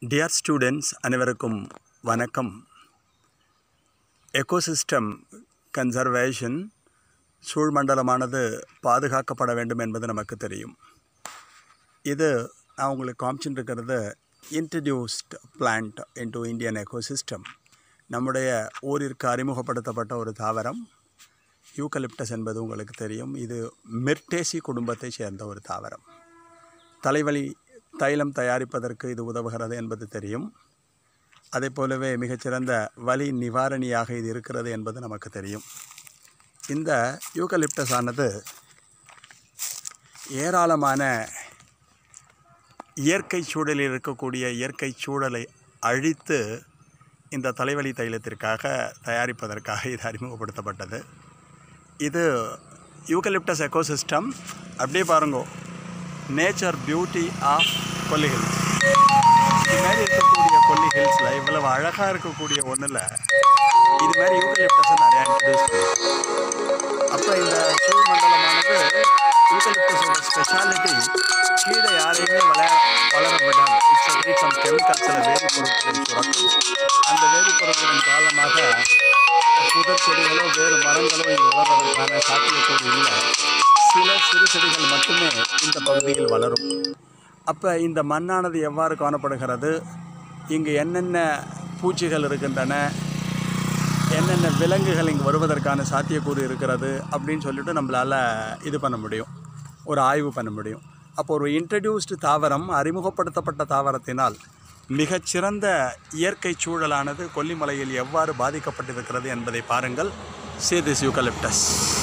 dear students அனைவருக்கும் வணக்கம் ecosystem conservation சூழ்மண்டலமானது பாதுகாக்கப்பட வேண்டும் என்பது நமக்கு தெரியும் இது நான் உங்களுக்கு காமிச்சுட்டு இருக்கிறது introduced plant into Indian ecosystem நம்முடைய ஊரிற்கு அறிமுகப்படுத்தப்பட்ட ஒரு தாவரம் யூகலிப்டஸ் என்பது உங்களுக்கு தெரியும் இது மிர்டேசி குடும்பத்தை சேர்ந்த ஒரு தாவரம் தலைவலி தைலம் தயாரிப்பதற்கு இது உதவுகிறது என்பது தெரியும் அதே போலவே மிகச்சிறந்த வலி நிவாரணியாக இது இருக்கிறது என்பது நமக்கு தெரியும் இந்த யூகலிப்டஸ் ஆனது ஏராளமான இயற்கை சூழலில் இருக்கக்கூடிய இயற்கை சூழலை அழித்து இந்த தலைவலி தைலத்திற்காக தயாரிப்பதற்காக இது அறிமுகப்படுத்தப்பட்டது இது யூகலிப்டஸ் எக்கோசிஸ்டம் அப்படியே பாருங்கோ nature beauty of Kolli hills இது மாதிரி இருக்கக்கூடிய கொல்லி ஹில்ஸில் இவ்வளவு அழகாக இருக்கக்கூடிய ஒன்றில் இது மாதிரி யூகலிப்டஸை நிறையா இன்ட்ரடியூஸ் அப்போ இந்த சூழ்மண்டலமானது யூகலிப்டஸோட ஸ்பெஷாலிட்டி கீழே யாரையுமே வளர வளர விடாது இட்ஸ் அக்ரீட் சம் கெமிக்கல்ஸில் வேதிப்பொருட்களை சுரக்கும் அந்த வேதிப்பொருட்களின் காரணமாக புதர் செடிகளோ வேறு மரங்களோ இங்கு வளர்வதற்கான சாத்தியக்கூறு இல்லை சில சிறு செடிகள் மட்டுமே இந்த பகுதியில் வளரும் அப்போ இந்த மண்ணானது எவ்வாறு காணப்படுகிறது இங்கு என்னென்ன பூச்சிகள் இருக்கின்றன என்னென்ன விலங்குகள் இங்கு வருவதற்கான சாத்தியக்கூறு இருக்கிறது அப்படின்னு சொல்லிட்டு நம்மளால் இது பண்ண முடியும் ஒரு ஆய்வு பண்ண முடியும் அப்போ ஒரு இன்ட்ரடியூஸ்டு தாவரம் அறிமுகப்படுத்தப்பட்ட தாவரத்தினால் மிகச்சிறந்த இயற்கை சூழலானது கொல்லிமலையில் எவ்வாறு பாதிக்கப்பட்டிருக்கிறது என்பதை பாருங்கள் சேதிஸ் யூகலிப்டஸ்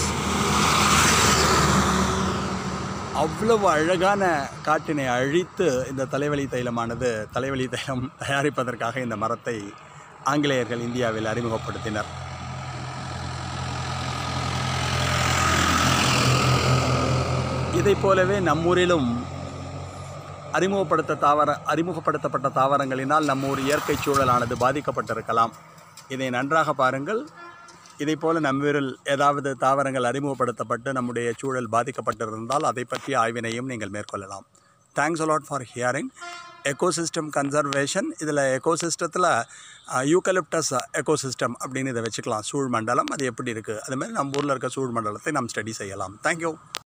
அவ்வளவு அழகான காட்டினை அழித்து இந்த தலைவலி தைலமானது தலைவலி தைலம் தயாரிப்பதற்காக இந்த மரத்தை ஆங்கிலேயர்கள் இந்தியாவில் அறிமுகப்படுத்தினர் இதைப் போலவே நம்மூரிலும் அறிமுகப்படுத்த தாவர அறிமுகப்படுத்தப்பட்ட தாவரங்களினால் நம்ம ஊர் இயற்கை சூழலானது பாதிக்கப்பட்டிருக்கலாம் இதை நன்றாக பாருங்கள் இதை போல நம்மூரில் ஏதாவது தாவரங்கள் அறிமுகப்படுத்தப்பட்டு நம்முடைய சூழல் பாதிக்கப்பட்டிருந்தால் அதை பற்றிய ஆய்வினையும் நீங்கள் மேற்கொள்ளலாம் thanks a lot for hearing ecosystem conservation இதில் எக்கோசிஸ்டத்தில் யூகலிப்டஸ் எக்கோசிஸ்டம் அப்படின்னு இதை வச்சுக்கலாம் சூழ்மண்டலம் அது எப்படி இருக்குது அதுமாதிரி நம்ம ஊரில் இருக்க சூழ்மண்டலத்தை நாம் ஸ்டடி செய்யலாம் தேங்க்யூ